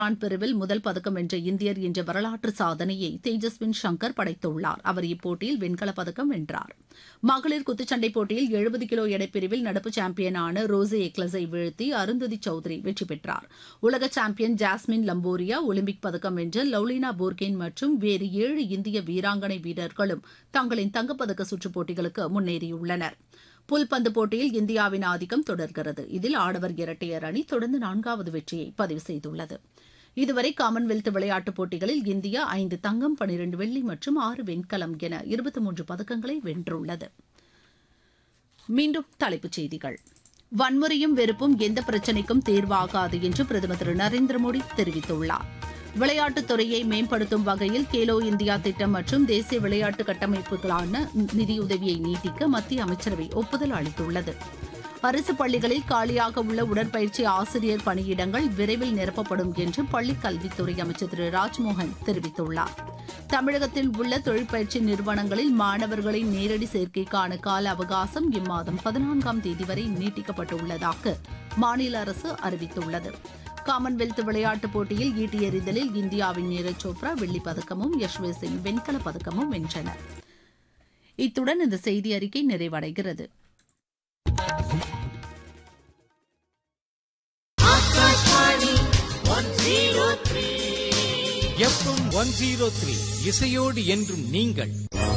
ஆண் பிரிவில் முதல் பதக்கம் வென்ற இந்தியர் என்ற வரலாற்று சாதனையை தேஜஸ்வின் சங்கர் படைத்துள்ளார் அவர் இப்போட்டியில் வெண்கலப் பதக்கம் வென்றார் மகளிர் குத்துச்சண்டை போட்டியில் எழுபது கிலோ எடைப்பிரிவில் நடப்பு சாம்பியனான ரோசி எக்லஸை வீழ்த்தி அருந்ததி சௌத்ரி வெற்றி பெற்றார் உலக சாம்பியன் ஜாஸ்மின் லம்போரியா ஒலிம்பிக் பதக்கம் வென்ற லவ்லினா போர்கேன் மற்றும் வேறு ஏழு இந்திய வீராங்கனை வீரர்களும் தங்களின் தங்கப்பதக்க சுற்றுப் போட்டிகளுக்கு முன்னேறியுள்ளனர் புல்பந்து போட்டியில் இந்தியாவின் ஆதிக்கம் தொடர்கிறது இதில் ஆடவர் இரட்டையர் அணி தொடர்ந்து நான்காவது வெற்றியை பதிவு செய்துள்ளது இதுவரை காமன்வெல்த் விளையாட்டுப் போட்டிகளில் இந்தியா ஐந்து தங்கம் பனிரண்டு வெள்ளி மற்றும் ஆறு வெண்கலம் என இருபத்தி மூன்று பதக்கங்களை வென்றுள்ளது மீண்டும் தலைப்புச் செய்திகள் வன்முறையும் வெறுப்பும் எந்த பிரச்சினைக்கும் தீர்வாகாது என்று பிரதமர் திரு நரேந்திர மோடி தெரிவித்துள்ளார் விளையாட்டுத் துறையை மேம்படுத்தும் வகையில் கேலோ இந்தியா திட்டம் மற்றும் தேசிய விளையாட்டு கட்டமைப்புகளான நிதியுதவியை நீட்டிக்க மத்திய அமைச்சரவை ஒப்புதல் அளித்துள்ளது அரசு பள்ளிகளில் காலியாக உள்ள உடற்பயிற்சி ஆசிரியர் பணியிடங்கள் விரைவில் நிரப்பப்படும் என்று பள்ளிக் கல்வித்துறை அமைச்சர் திரு ராஜ்மோகன் தெரிவித்துள்ளார் தமிழகத்தில் உள்ள தொழிற்பயிற்சி நிறுவனங்களில் மாணவர்களின் நேரடி சேர்க்கைக்கான கால அவகாசம் இம்மாதம் பதினான்காம் தேதி வரை நீட்டிக்கப்பட்டுள்ளதாக மாநில அரசு அறிவித்துள்ளது காமன்வெல்த் விளையாட்டுப் போட்டியில் ஈட்டி எறிதலில் இந்தியாவின் நீரஜ் சோப்ரா வெள்ளிப் பதக்கமும் யஷ்வீர் சிங் வெண்கலப் பதக்கமும் வென்றனர் இத்துடன் இந்த செய்தி அறிக்கை நிறைவடைகிறது எஃப்எம் ஒன் ஜீரோ த்ரீ இசையோடு என்றும் நீங்கள்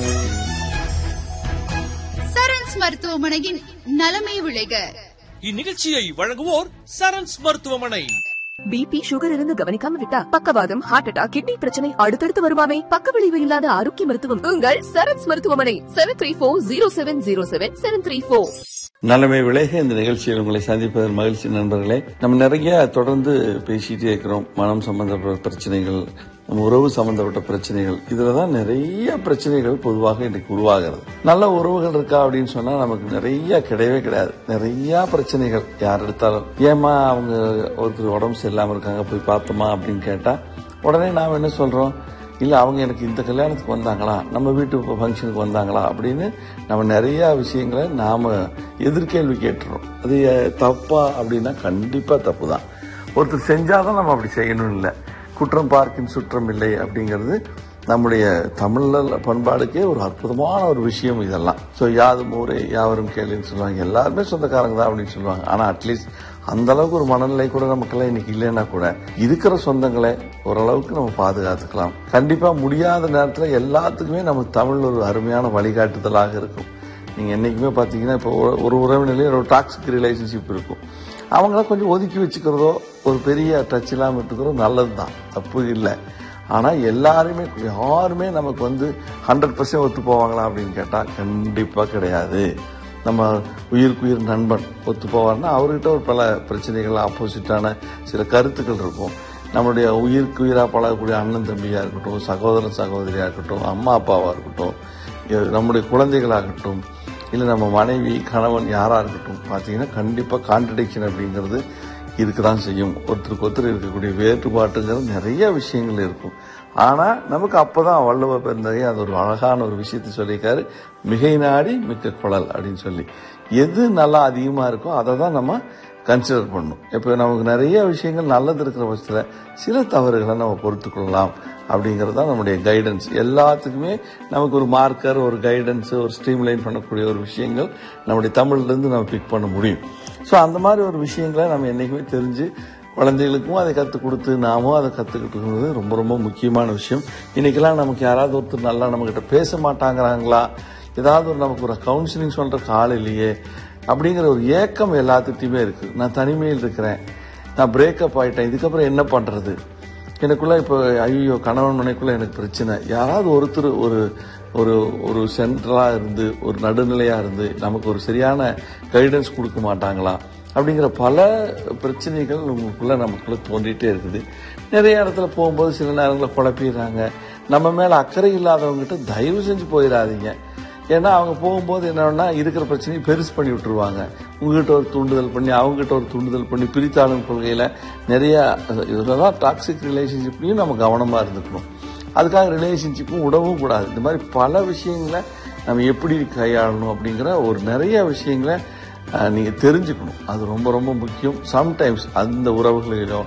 சரண்ஸ் மருத்துவமனையின் நலமே விளைக இந்நிகழ்ச்சியை வழங்குவோர் சரண்ஸ் மருத்துவமனை பிபி சுகர் இருந்து கவனிக்காம விட்டா பக்கவாதம் ஹார்ட் அட்டாக் கிட்னி பிரச்சனை அடுத்தடுத்து வருமாமே பக்க விளைவு இல்லாத ஆரோக்கிய மருத்துவம் உங்கள் சரண்ஸ் மருத்துவமனை seven three four zero seven zero seven seven three four நலமை விளைக இந்த நிகழ்ச்சியில் உங்களை சந்திப்பதில் மகிழ்ச்சி நண்பர்களே நம்ம நிறைய தொடர்ந்து பேசிட்டே இருக்கிறோம் மனம் சம்பந்தப்பட்ட பிரச்சனைகள் நம்ம உறவு சம்பந்தப்பட்ட பிரச்சனைகள் இதுல தான் நிறைய பிரச்சனைகள் பொதுவாக இன்னைக்கு உருவாகிறது நல்ல உறவுகள் இருக்கா அப்படின்னு சொன்னா நமக்கு நிறைய கிடையவே கிடையாது நிறைய பிரச்சனைகள் யார் எடுத்தாலும் ஏமா அவங்க ஒருத்தர் உடம்பு சரியில்லாம இருக்காங்க போய் பார்த்தோமா அப்படின்னு கேட்டா உடனே நாம் என்ன சொல்றோம் இல்ல அவங்க எனக்கு இந்த கல்யாணத்துக்கு வந்தாங்களா நம்ம வீட்டு ஃபங்க்ஷனுக்கு வந்தாங்களா அப்படின்னு நம்ம நிறைய விஷயங்களை நாம எதிர்கேள்வி கேட்டுறோம் அது அஹ், தப்பா அப்படின்னா கண்டிப்பா தப்பு தான் ஒருத்தர் செஞ்சாதான் நம்ம அப்படி செய்யணும் இல்லை குற்றம் பார்க்கின் சுற்றம் இல்லை அப்படிங்கிறது நம்முடைய தமிழ் பண்பாடுக்கே ஒரு அற்புதமான ஒரு விஷயம் இதெல்லாம் ஸோ யாதும் ஊரே யாவரும் கேளுன்னு சொல்லுவாங்க எல்லாருமே சொந்தக்காரங்க தான் அப்படின்னு சொல்லுவாங்க ஆனா அட்லீஸ்ட் அந்த அளவுக்கு ஒரு மனநிலை கூட நமக்கெல்லாம் இன்னைக்கு இல்லைன்னா கூட இருக்கிற சொந்தங்களை ஓரளவுக்கு நம்ம பாதுகாத்துக்கலாம் கண்டிப்பா முடியாத நேரத்துல எல்லாத்துக்குமே நம்ம தமிழ் ஒரு அருமையான வழிகாட்டுதலாக இருக்கும் நீங்க என்னைக்குமே பாத்தீங்கன்னா இப்போ ஒரு- ஒரு உறவினர்களே ஒரு டாக்ஸிக் ரிலேஷன்ஷிப் இருக்கும் அவங்கள கொஞ்சம் ஒதுக்கி வச்சுக்கிறதோ ஒரு பெரிய டச் இல்லாமல் இருக்கிறதோ நல்லது தான் தப்பு இல்லை ஆனா எல்லாருமே யாருமே நமக்கு வந்து ஹண்ட்ரட் பர்சன்ட் ஒத்து போவாங்களா அப்படின்னு கேட்டா கண்டிப்பா கிடையாது நம்ம உயிருக்குயிர் நண்பன் ஒத்து போவார்னா அவர்கிட்ட ஒரு பல பிரச்சனைகள் ஆப்போசிட்டான சில கருத்துக்கள் இருக்கும் நம்மளுடைய உயிருக்கு உயிரா பழகக்கூடிய அண்ணன் தம்பியா இருக்கட்டும் சகோதரன் சகோதரியா இருக்கட்டும் அம்மா அப்பாவா இருக்கட்டும் இ- நம்முடைய குழந்தைகளாகட்டும் இல்லை நம்ம மனைவி கணவன் யாரா இருக்கட்டும் பார்த்தீங்கன்னா கண்டிப்பா கான்ட்ரடிக்ஷன் அப்படிங்கிறது இருக்குதான் செய்யும் ஒருத்தருக்கு ஒருத்தர் இருக்கக்கூடிய வேறுபாட்டுங்கிறது நிறைய விஷயங்கள் இருக்கும் ஆனா நமக்கு அப்பதான் வள்ளுவ பெருந்தகை அது ஒரு அழகான ஒரு விஷயத்தை சொல்லியிருக்காரு மிகை நாடி மிக்க குழல் அப்படின்னு சொல்லி எது நல்லா அதிகமா இருக்கோ அதை தான் நம்ம கன்சிடர் பண்ணும் இப்போ நமக்கு நிறைய விஷயங்கள் நல்லது இருக்கிற பட்சத்தில் சில தவறுகளை நம்ம பொறுத்து கொள்ளலாம் அப்படிங்கிறது தான் நம்முடைய கைடன்ஸ் எல்லாத்துக்குமே நமக்கு ஒரு மார்க்கர் ஒரு கைடன்ஸ் ஒரு ஸ்ட்ரீம்லைன் பண்ணக்கூடிய ஒரு விஷயங்கள் நம்முடைய தமிழ்ல இருந்து நம்ம பிக் பண்ண முடியும் ஸோ அந்த மாதிரி ஒரு விஷயங்களை நம்ம என்னைக்குமே தெரிஞ்சு குழந்தைகளுக்கும் அதை கற்றுக் கொடுத்து நாமும் அதை கற்றுக்கிட்டுங்கிறது ரொம்ப ரொம்ப முக்கியமான விஷயம் இன்னைக்கெல்லாம் நமக்கு யாராவது ஒருத்தர் நல்லா நம்மகிட்ட பேச மாட்டாங்கிறாங்களா ஏதாவது ஒரு நமக்கு ஒரு கவுன்சிலிங் சொல்ற கால் இல்லையே அப்படிங்கிற ஒரு ஏக்கம் எல்லாத்துட்டையுமே இருக்கு நான் தனிமையில் இருக்கிறேன் நான் பிரேக்கப் ஆயிட்டேன் இதுக்கப்புறம் என்ன பண்றது எனக்குள்ள இப்போ ஐயோ கணவன் மனைக்குள்ள எனக்கு பிரச்சனை யாராவது ஒருத்தர் ஒரு ஒரு ஒரு சென்ட்ரலா இருந்து ஒரு நடுநிலையா இருந்து நமக்கு ஒரு சரியான கைடன்ஸ் கொடுக்க மாட்டாங்களா அப்படிங்கிற பல பிரச்சனைகள் உங்களுக்குள்ள நமக்குள்ள தோண்டிட்டே இருக்குது நிறைய இடத்துல போகும்போது சில நேரங்களில் குழப்பிடுறாங்க நம்ம மேல அக்கறை இல்லாதவங்ககிட்ட தயவு செஞ்சு போயிடாதீங்க ஏன்னா அவங்க போகும்போது என்னன்னா இருக்கிற பிரச்சனையை பெருசு பண்ணி விட்டுருவாங்க உங்ககிட்ட ஒரு தூண்டுதல் பண்ணி அவங்ககிட்ட ஒரு தூண்டுதல் பண்ணி பிரித்தாளும் கொள்கையில நிறைய இதெல்லாம் டாக்ஸிக் ரிலேஷன்ஷிப்லையும் நம்ம கவனமா இருந்துக்கணும் அதுக்காக ரிலேஷன்ஷிப்பும் விடவும் கூடாது இந்த மாதிரி பல விஷயங்களை நம்ம எப்படி கையாளணும் அப்படிங்கிற ஒரு நிறைய விஷயங்களை அஹ், நீங்க தெரிஞ்சுக்கணும் அது ரொம்ப ரொம்ப முக்கியம் சம்டைம்ஸ் அந்த உறவுகளிலோ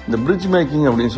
இந்த பிரிட்ஜ் மேக்கிங் அப்படின்னு